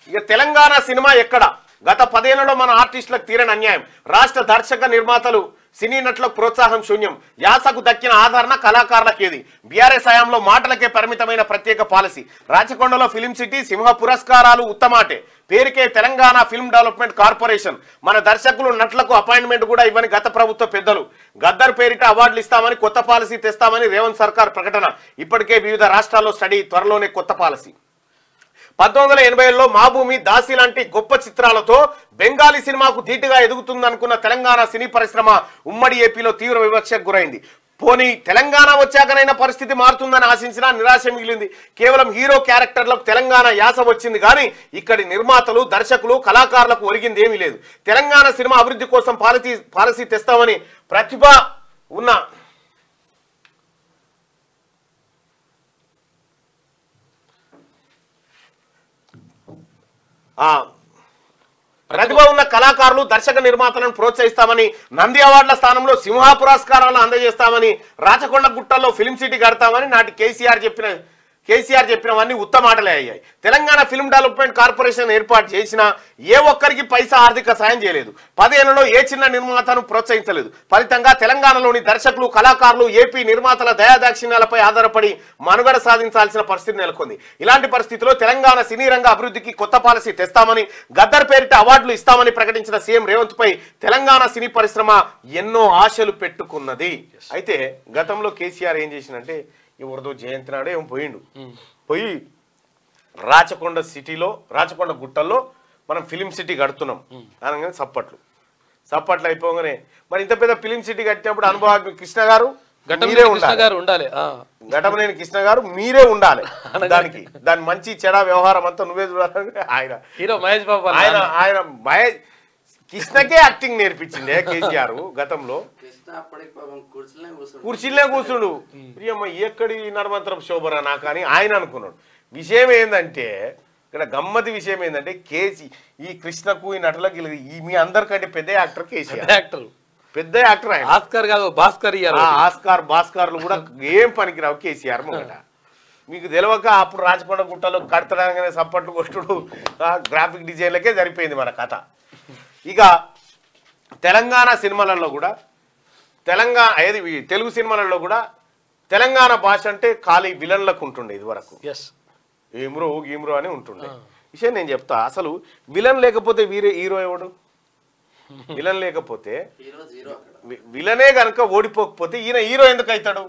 ఇక తెలంగాణ సినిమా ఎక్కడ గత పదేళ్లలో మన ఆర్టిస్టులకు తీరని అన్యాయం రాష్ట్ర దర్శక నిర్మాతలు సినీ నటులకు ప్రోత్సాహం శూన్యం యాసకు దక్కిన ఆదరణ కళాకారులకు ఏది బీఆర్ఎస్ హయాంలో మాటలకే పరిమితమైన ప్రత్యేక పాలసీ రాచకొండలో ఫిలిం సిటీ సింహ పురస్కారాలు ఉత్తమాటే పేరుకే తెలంగాణ ఫిల్మ్ డెవలప్మెంట్ కార్పొరేషన్ మన దర్శకులు నటులకు అపాయింట్మెంట్ కూడా ఇవ్వని గత ప్రభుత్వ పెద్దలు గద్దర్ పేరిట అవార్డులు ఇస్తామని కొత్త పాలసీ తెస్తామని రేవంత్ సర్కార్ ప్రకటన ఇప్పటికే వివిధ రాష్ట్రాల్లో స్టడీ త్వరలోనే కొత్త పాలసీ పంతొమ్మిది వందల ఎనభైలో మా భూమి దాసి లాంటి గొప్ప చిత్రాలతో బెంగాలీ సినిమాకు ధీటుగా ఎదుగుతుందనుకున్న తెలంగాణ సినీ పరిశ్రమ ఉమ్మడి ఏపీలో తీవ్ర వివక్షకు గురైంది పోనీ తెలంగాణ వచ్చాకనైనా పరిస్థితి మారుతుందని ఆశించినా నిరాశ మిగిలింది కేవలం హీరో క్యారెక్టర్లకు తెలంగాణ యాస వచ్చింది కానీ ఇక్కడి నిర్మాతలు దర్శకులు కళాకారులకు ఒరిగింది ఏమీ లేదు తెలంగాణ సినిమా అభివృద్ధి కోసం పాలసీ పాలసీ తెస్తామని ప్రతిభ ఉన్న ఆ ప్రతిభ ఉన్న కళాకారులు దర్శక నిర్మాతలను ప్రోత్సహిస్తామని నంది అవార్డుల స్థానంలో సింహ పురస్కారాలను అందజేస్తామని రాచకొండ గుట్టల్లో ఫిల్మ్ సిటీ కడతామని నాటి కేసీఆర్ చెప్పిన కేసీఆర్ చెప్పినవన్నీ ఉత్తమాటలే అయ్యాయి తెలంగాణ ఫిల్మ్ డెవలప్మెంట్ కార్పొరేషన్ ఏర్పాటు చేసినా ఏ ఒక్కరికి పైసా ఆర్థిక సాయం చేయలేదు పదేళ్లలో ఏ చిన్న నిర్మాతను ప్రోత్సహించలేదు ఫలితంగా తెలంగాణలోని దర్శకులు కళాకారులు ఏపీ నిర్మాతల దయాదాక్షిణ్యాలపై ఆధారపడి మనుగడ సాధించాల్సిన పరిస్థితి నెలకొంది ఇలాంటి పరిస్థితిలో తెలంగాణ సినీ రంగ అభివృద్ధికి కొత్త పాలసీ తెస్తామని గద్దర్ పేరిట అవార్డులు ఇస్తామని ప్రకటించిన సీఎం రేవంత్ పై తెలంగాణ సినీ పరిశ్రమ ఎన్నో ఆశలు పెట్టుకున్నది అయితే గతంలో కేసీఆర్ ఏం చేసినంటే ఎవరిదో జయంతి నాడే ఏం పోయిండు పోయి రాచకొండ సిటీలో రాచకొండ గుట్టల్లో మనం ఫిలిం సిటీ కడుతున్నాం అనగానే సప్పట్లు సప్పట్లు అయిపోగానే మరి ఇంత పెద్ద ఫిలిం సిటీ కట్టినప్పుడు అనుభవ కృష్ణ గారు ఘటం మీరే కృష్ణ ఉండాలి గారు ఉండాలి ఆ. ఘటమనేని కృష్ణ గారు మీరే ఉండాలి దానికి దాని మంచి చెడ వ్యవహారం అంతా నువ్వే చూడాలని ఆయన హీరో మహేష్ బాబు వాళ్ళ ఆయన నాన్న. ఆయన మహేష్ కృష్ణకే యాక్టింగ్ నేర్పించిండే కేసీఆర్ గతంలో కృష్ణ అప్పటికి పాపం కూర్చునే కూర్చుండు కుర్చీలే కూర్చుండు ప్రియమ్మ ఎక్కడి నడమంతరం శోభరా నాకు అని ఆయన అనుకున్నాడు విషయం ఏంటంటే ఇక్కడ గమ్మతి విషయం ఏంటంటే కేసీ ఈ కృష్ణకు ఈ నటులకు వీళ్ళకి- ఈ మీ అందరికంటే పెద్ద యాక్టర్ కేసీఆర్ యాక్టర్ పెద్ద యాక్టర్ ఆయన ఆస్కర్ కాదు భాస్కర్ ఇయ్యాలి ఆ ఆస్కార్ భాస్కర్లు కూడా ఏం పనికిరావు కేసీఆర్ ముంగట మీకు తెలియక అప్పుడు రాచకొండ గుట్టలో కడతడంగానే సప్పట్లు కొట్టుడు ఆ గ్రాఫిక్ డిజైన్లకే సరిపోయింది మన కథ ఇక తెలంగాణ సినిమాలలో కూడా తెలంగాణ ఏది ఈ తెలుగు సినిమాలలో కూడా తెలంగాణ భాష అంటే ఖాళీ విలన్లకు ఉంటుండే ఇది వరకు ఎస్ ఏమ్రో గీమ్రో అని ఉంటుండే విషయం నేను చెప్తా అసలు విలన్ లేకపోతే వీరే హీరో ఎవడు విలన్ లేకపోతే హీరో జీరో అక్కడ వి- విలనే కనుక ఓడిపోకపోతే ఈయన హీరో ఎందుకు అవుతాడు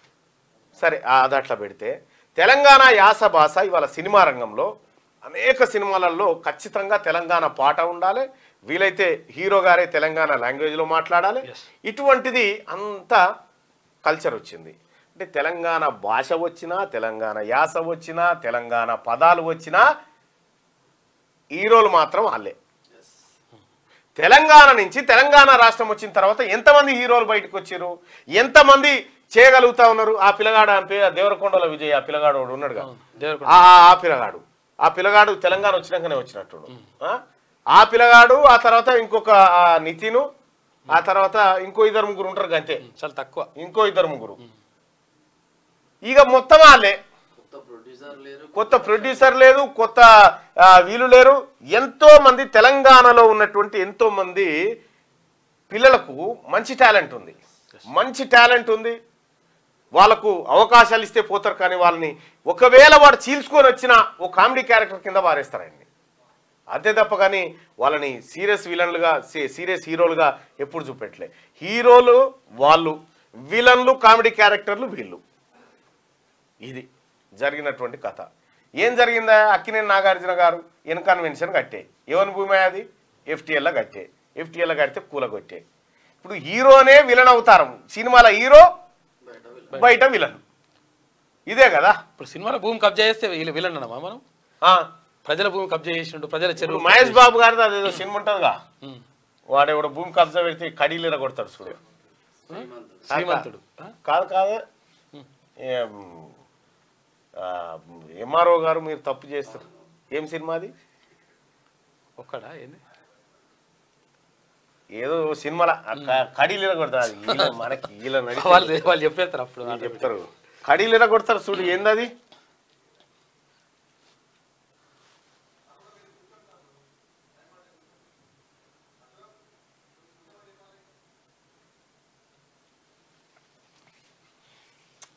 సరే ఆ, అది అట్లా పెడితే తెలంగాణ యాస భాష ఇవాళ సినిమా రంగంలో అనేక సినిమాలలో ఖచ్చితంగా తెలంగాణ పాట ఉండాలి వీలైతే హీరో గారే తెలంగాణ లాంగ్వేజ్లో మాట్లాడాలి Yes. ఇటువంటిది అంత కల్చర్ వచ్చింది అంటే తెలంగాణ భాష వచ్చినా తెలంగాణ యాస వచ్చినా తెలంగాణ పదాలు వచ్చినా హీరోలు మాత్రం వాళ్ళే తెలంగాణ నుంచి తెలంగాణ రాష్ట్రం వచ్చిన తర్వాత ఎంతమంది హీరోలు బయటకు వచ్చారు ఎంతమంది చేయగలుగుతా ఉన్నారు ఆ పిల్లగాడు ఆ పేరు దేవరకొండల విజయ్ ఆ పిల్లగాడు ఒకడు ఉన్నాడుగా దేవరకొండ ఆ ఆ పిల్లగాడు ఆ పిల్లగాడు తెలంగాణ వచ్చినాకనే వచ్చినట్టు ఆ? ఆ పిల్లగాడు ఆ తర్వాత ఇంకొక ఆ నితిను ఆ తర్వాత ఇంకో ఇద్దరు ముగ్గురు ఉంటారు అంతే చాలా తక్కువ ఇంకో ఇద్దరు ముగ్గురు ఇక మొత్తం వాళ్ళే కొత్త ప్రొడ్యూసర్ లేరు కొత్త ప్రొడ్యూసర్ లేదు కొత్త ఆ, వీళ్ళు లేరు ఎంతో మంది తెలంగాణలో ఉన్నటువంటి ఎంతో మంది పిల్లలకు మంచి టాలెంట్ ఉంది మంచి టాలెంట్ ఉంది వాళ్ళకు అవకాశాలు ఇస్తే పోతారు కానీ వాళ్ళని ఒకవేళ వాడు చీల్చుకొని వచ్చిన ఓ కామెడీ క్యారెక్టర్ కింద పారేస్తారండి అంతే తప్ప కానీ వాళ్ళని సీరియస్ విలన్లుగా సీరియస్ హీరోలుగా ఎప్పుడు చూపెట్టలే హీరోలు వాళ్ళు విలన్లు కామెడీ క్యారెక్టర్లు వీళ్ళు ఇది జరిగినటువంటి కథ ఏం జరిగిందా అక్కినేని నాగార్జున గారు ఎన్ కన్వెన్షన్ కట్టే ఎవరి భూమి అది ఎఫ్టీఎల్లో కట్టే ఎఫ్టీఎల్లో కడితే కూలగొట్టే ఇప్పుడు హీరోనే విలన్ అవుతారు సినిమాల హీరో బయట వీళ్ళు బయట విలన్ ఇదే కదా ఇప్పుడు సినిమాలో భూమి కబ్జా చేస్తే వీళ్ళు విలన్ అన్నమా మనం ఆ, ప్రజల భూమి కబ్జా చేసిండు ప్రజల ఇప్పుడు చెరువు మహేష్ బాబు గారిది అదేదో సినిమా ఉంటుందిగా ఉమ్. వాడు ఎవడో భూమి కబ్జా పెడితే కడీలు కొడతాడు చూడు శ్రీమంతుడు శ్రీమంతుడు ఆ? కాదు కాదు ఎంఆర్ఓ గారు మీరు తప్పు చేస్తారు ఏం సినిమా అది ఒక్కడా ఏంది ఏదో సినిమాల కడీలు కొడతారు అది ఈల మనకి ఈల నడి వాళ్ళు వాళ్ళు చెప్పేస్తారు అప్పుడు వీళ్ళు చెప్తారు కడీలు కొడతారు చూడు ఏంది అది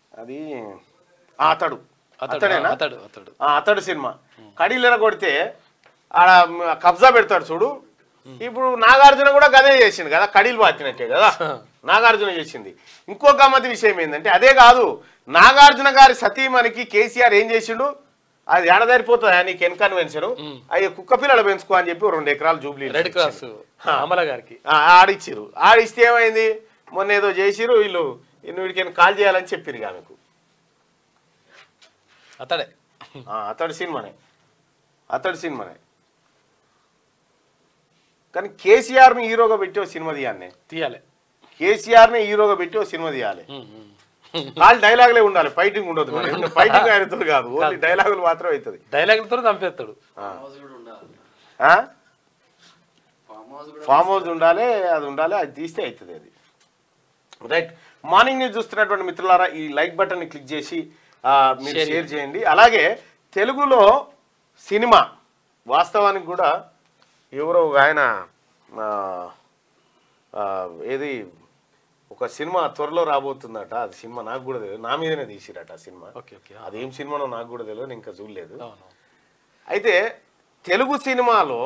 అది ఆ, అతడు అతడు అతడేనా అతడు అతడు ఆ, అతడు సినిమా కడీలెర కొడితే ఆడ మ- కబ్జా పెడతాడు చూడు ఇప్పుడు నాగార్జున కూడా గదే చేసిండు కదా కడీలు పాతినట్టే కదా నాగార్జున చేసింది ఇంకో గమ్మతి విషయం ఏంటంటే అదే కాదు నాగార్జున గారి సతీమణికి కేసీఆర్ ఏం చేసిండు అది ఏడదారిపోతుంది నీకు ఎన్కన్వెన్షన్ అవి కుక్క పిల్లలు పెంచుకో అని చెప్పి ఓ రెండు ఎకరాలు జూబ్లీ రెడ్ క్రాస్ అమల గారికి ఆ, ఆడిచ్చిరు ఆడిస్తే ఏమైంది మొన్న ఏదో చేసిరు వీళ్ళు నువ్వు వీడికి కాల్ చేయాలని చెప్పిరు ఆమెకు అతడే ఆ, అతడి సినిమానే అతడి సినిమానే కానీ కేసీఆర్ని హీరోగా పెట్టి ఓ సినిమా తీయాలి తీయాలి కేసీఆర్ని హీరోగా పెట్టి ఓ సినిమా తీయాలి ఉమ్, ఉమ్. కాల్ డైలాగులే ఉండాలి ఫైటింగ్ ఉండదు మరి ఫైటింగ్ ఆయనతో కాదు ఓన్లీ డైలాగులు మాత్రం అవుతుంది డైలాగులతో చంపేస్తాడు ఫామ్ హౌస్ కూడా ఉండాలి ఆ? ఫామ్ హౌస్ కూడా ఫామ్ హౌస్ ఉండాలి అది ఉండాలి అది తీస్తే అవుతుంది అది రైట్ మార్నింగ్ న్యూస్ చూస్తున్నటువంటి మిత్రులారా ఈ లైక్ బటన్ని క్లిక్ చేసి ఆ, మీరు Share షేర్ చేయండి అలాగే తెలుగులో సినిమా వాస్తవానికి కూడా ఎవరో ఒక ఆయన ఆ, ఆ, ఏది ఒక సినిమా త్వరలో రాబోతుందట అది సినిమా నాకు కూడా తెలియదు నా మీదనే తీసిరట ఆ సినిమా ఓకే ఓకే అదేం సినిమానో నాకు కూడా తెలియదు నేను ఇంకా చూడలేదు అవును అయితే తెలుగు సినిమాలో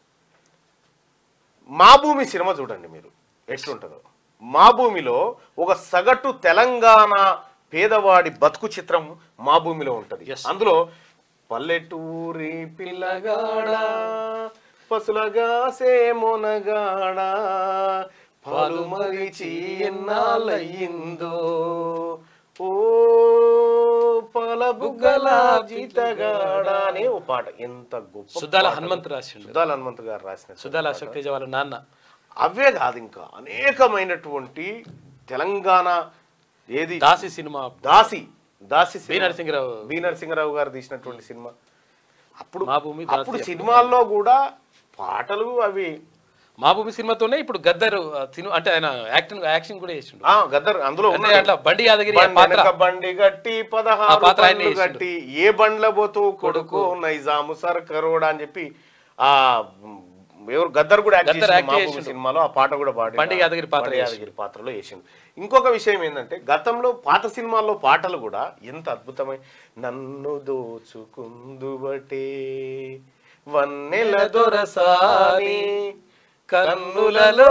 మా భూమి సినిమా చూడండి మీరు ఎట్లుంటుందో మా భూమిలో ఒక సగటు తెలంగాణ పేదవాడి బతుకు చిత్రం మా భూమిలో ఉంటది Yes. అందులో పల్లెటూరి పిల్లగాడ పసులగా సేమొనగాడ పాలు మరిచి ఎన్నాళ్ళయిందో ఓ పాల బుగ్గల జీతగాడ అనే ఓ పాట ఎంత గొప్ప సుద్దాల పాట. హనుమంతు రాసిండు సుద్దాల హనుమంత్ గారు రాసిన సుద్దాల అశోక్ తేజ వాళ్ళ నాన్న అవే కాదు ఇంకా అనేకమైనటువంటి తెలంగాణ ఏది Daasi cinema Daasi Daasi B cinema. Narasimharao B Narasimharao గారు తీసినటువంటి సినిమా అప్పుడు మా భూమి దాసి అప్పుడు అప్పుడు. సినిమాల్లో కూడా పాటలు అవి మా భూమి సినిమాతోనే ఇప్పుడు గద్దరు ఆ, సినిమా అంటే ఆయన యాక్టింగ్ యాక్షన్ కూడా చేసిండు ఆ గద్దర్ అందులో అంటే ఉన్నాడు. అట్లా బండి యాదగిరి ఆ బండి పాత్ర వెనక బండి గట్టి ఆ పదహారు పాత్ర ఆయనే బండ్లు చేసిండు. గట్టి ఏ బండ్ల పోతూ కొడుకు నైజాము సర్ కరోడా అని చెప్పి ఆ మ్, ఎవరు గద్దర్ కూడా యాక్ట్ గద్దర్ చేసిండు యాక్ట్ మా భూమి చేసిండు. సినిమాలో ఆ పాట కూడా పాడి బండి యాదగిరి పాత్ర బండి యాదగిరి పాత్రలో వేసిండు ఇంకొక విషయం ఏంటంటే గతంలో పాత సినిమాల్లో పాటలు కూడా ఎంత అద్భుతమై నన్ను దోచుకుందువటే వన్నెల దొరసాని కన్నులలో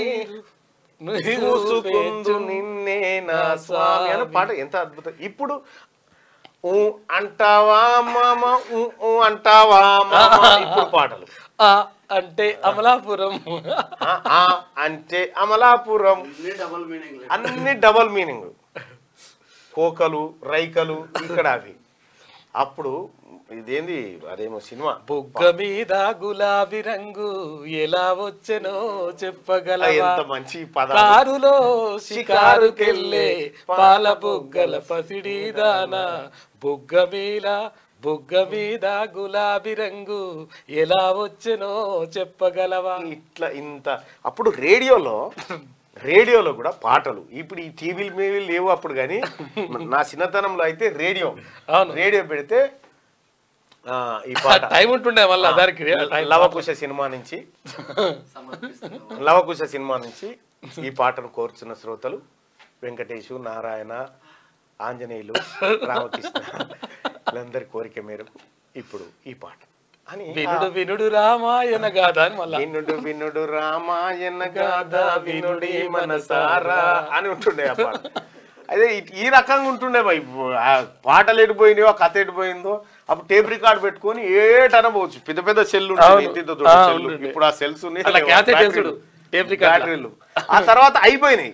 చూసుకుందు నిన్నే నా స్వామి అనే పాట ఎంత అద్భుతం ఇప్పుడు ఊ అంటావా మామ ఊ ఊ అంటావా మామ ఇప్పుడు పాటలు ఆ అంటే అమలాపురం ఆ, ఆ అంటే అమలాపురం అన్ని డబుల్ మీనింగ్ అన్ని డబల్ మీనింగ్ కోకలు రైకలు ఇక్కడ అవి అప్పుడు ఇదేంది అదేమో సినిమా బుగ్గ మీద గులాబీ రంగు ఎలా వచ్చెనో చెప్పగలవా ఎంత మంచి పదాలు కారులో షికారుకెళ్ళే పాల బుగ్గల పసిడి దానా బుగ్గ మీద బుగ్గ మీద గులాబీ రంగు ఎలా వచ్చెనో చెప్పగలవా ఇట్లా ఇంత అప్పుడు రేడియోలో రేడియోలో కూడా పాటలు ఇప్పుడు ఈ టీవీలు మేవీలు లేవు అప్పుడు కానీ నా చిన్నతనంలో అయితే రేడియో అవును. రేడియో పెడితే ఆ, ఈ పాట టైం ఉంటుండే మళ్ళీ దానికి టైం లవకుశ సినిమా నుంచి సమర్పిస్తున్నాం లవకుశ సినిమా నుంచి ఈ పాటను కోరుచున్న శ్రోతలు వెంకటేశు నారాయణ ఆంజనేయులు రామకృష్ణ వీళ్ళందరి కోరిక మేరకు ఇప్పుడు ఈ పాట అని వినుడు వినుడు రామాయణ గాథ అని మళ్ళా వినుడు వినుడు రామాయణ గాథ వినుడి మనసారా అని ఉంటుండే ఆ పాట అదే ఈ- ఈ రకంగా ఉంటుండే భయ్ ఆ పాటలు ఎడిపోయినాయో ఆ కథ ఎడిపోయిందో అప్పుడు టేప్ రికార్డ్ పెట్టుకొని ఏటన పోవచ్చు పెద్ద పెద్ద సెల్ అవును. ఉంటుంది ఆ, సెల్ ఉంటుండే. ఇప్పుడు ఆ సెల్స్ ఉన్నాయి అలా లేవు, cassette బ్యాటరీలు. వేసుడు, tape recorder. బ్యాటరీలు ఆ తర్వాత అయిపోయినాయి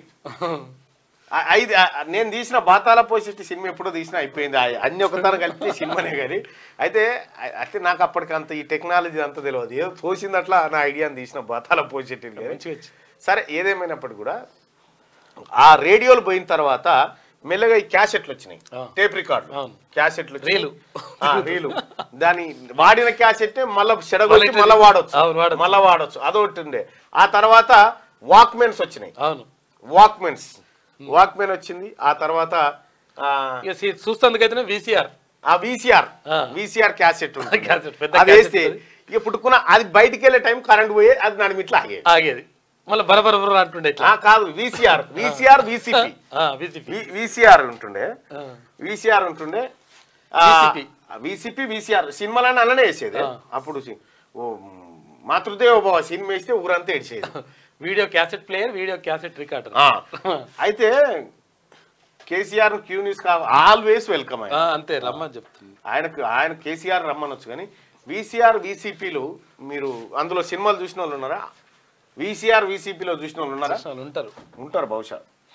ఆ- ఐదు ఆ- నేను తీసిన బాతాల పోసిట్టి సినిమా ఎప్పుడో తీసినా అయిపోయింది ఆ- అన్ని ఒకసారి కలిపి సినిమానే కానీ అయితే ఆ- అయితే నాకు అప్పటికి అంత ఈ టెక్నాలజీ అంత తెలియదు ఏదో తోసింది అట్లా నా ఐడియాని తీసిన బాతాల పోసిట్టి మంచిగా వచ్చింది. సరే ఏదేమైనప్పటికీ కూడా ఆ రేడియోలు పోయిన తర్వాత మెల్లగా ఈ క్యాసెట్లు వచ్చినాయి ఆ. టేప్ రికార్డు అవును. క్యాసెట్లు వచ్చినాయి. రీలు. ఆ, రీలు దాని వాడిన క్యాసెట్ మళ్ళీ చెడగొట్టి మళ్ళీ వాడొచ్చు అవును, వాడొచ్చు. మళ్ళీ వాడొచ్చు అదొకటి ఉండే ఆ తర్వాత వాక్మెన్స్ వచ్చినాయి అవును వాక్మెన్స్ వాక్మెన్ వచ్చింది ఆ తర్వాత ఆ, ఇక సీ- చూస్తందుకైతేనే విసిఆర్ ఆ వీసీఆర్ ఆ. వీసీఆర్ క్యాసెట్ ఉంటుంది. క్యాసెట్, పెద్ద అది క్యాసెట్ వేస్తే ఉంటుంది. ఇక పుట్టుకున్న అది బయటికి వెళ్ళే టైం కరెంట్ పోయే అది నడిమి ఇట్లా ఆగేది ఆగేది మళ్ళీ బరబర బర అంటుండే ఇట్లా ఆ, కాదు VCR VCR VCP VCP VCR ఉంటుండే విసిఆర్ ఉంటుండే VCP. విసిపి విసిఆర్ సినిమాలని అలానే వేసేది ఆ. అప్పుడు సి- ఓ మాతృదేవ భవ సినిమా వేస్తే ఊరంతా ఏడ్చేది video cassette player video cassette recorder ఆ. అయితే కేసీఆర్ క్యూ న్యూస్ కా ఆల్వేస్ వెల్కమ్ ఆయన అంతే రమ్మని చెప్తుంది ఆయనకు ఆయన కేసీఆర్ రమ్మనొచ్చు కానీ వీసీఆర్ వీసీపీలు మీరు అందులో సినిమాలు చూసిన వాళ్ళు ఉన్నారా వీసీఆర్ వీసీపీలో చూసిన వాళ్ళు ఉన్నారా వాళ్ళు ఉంటారు ఉంటారు బహుశా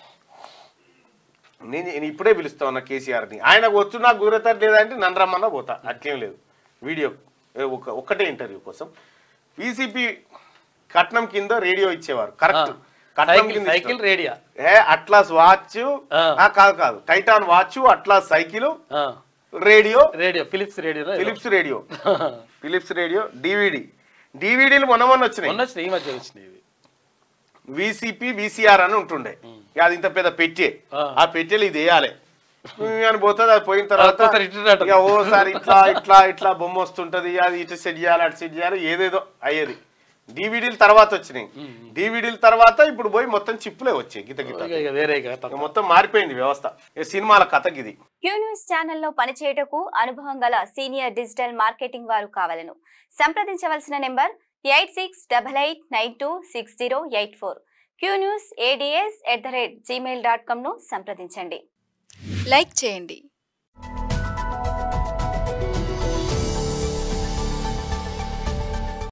నేను నేను ఇప్పుడే పిలుస్తా ఉన్నా కేసీఆర్ని ఆయనకు వచ్చు నాకు గురతారు లేదంటే నన్ను రమ్మన్నా పోతా అట్లేం లేదు వీడియో ఏ ఒక ఒక్కటే ఇంటర్వ్యూ కోసం వీసీపీ కట్నం కింద రేడియో ఇచ్చేవారు కరెక్ట్ కట్నం సైకిల్ కింద సైకిల్ ఇస్తారు. రేడియా ఏ అట్లాస్ వాచ్ ఆ. ఆ, కాదు కాదు టైటాన్ వాచ్ అట్లాస్ సైకిల్ ఆ, radio radio Philips radio Philips radio Philips radio DVD డివిడీలు మొన్న మొన్న వచ్చినాయి మొన్న వచ్చినాయి, ఈ మధ్య వచ్చినాయి ఇవి. విసిపి విసిఆర్ అని ఉంటుండే ఇక అది ఇంత పెద్ద పెట్టే ఆ. ఆ పెట్టెలు ఇది వేయాలి అని పోతుంది అది పోయిన తర్వాత ఒక్కోసారి ఇటు అటు. ఇక ఓసారి ఇట్లా ఇట్లా ఇట్లా బొమ్మ వస్తుంటది అది ఇటు సెట్ చేయాలి అటు సెట్ చేయాలి ఏదేదో అయ్యేది డివిడీలు తర్వాత వచ్చినాయి డివిడీల తర్వాత ఇప్పుడు పోయి మొత్తం చిప్పులే వచ్చాయి గిత గిత ఇక- ఇక వేరే ఇక ఇక మొత్తం మారిపోయింది వ్యవస్థ ఇక సినిమాల కథకి ఇది క్యూ న్యూస్ ఛానల్లో పనిచేయటకు అనుభవం గల సీనియర్ డిజిటల్ మార్కెటింగ్ వారు కావాలను సంప్రదించవలసిన number eight six double eight nine two six zero eight four Q News ADS at the rate Gmail dot కామ్ను సంప్రదించండి లైక్ చేయండి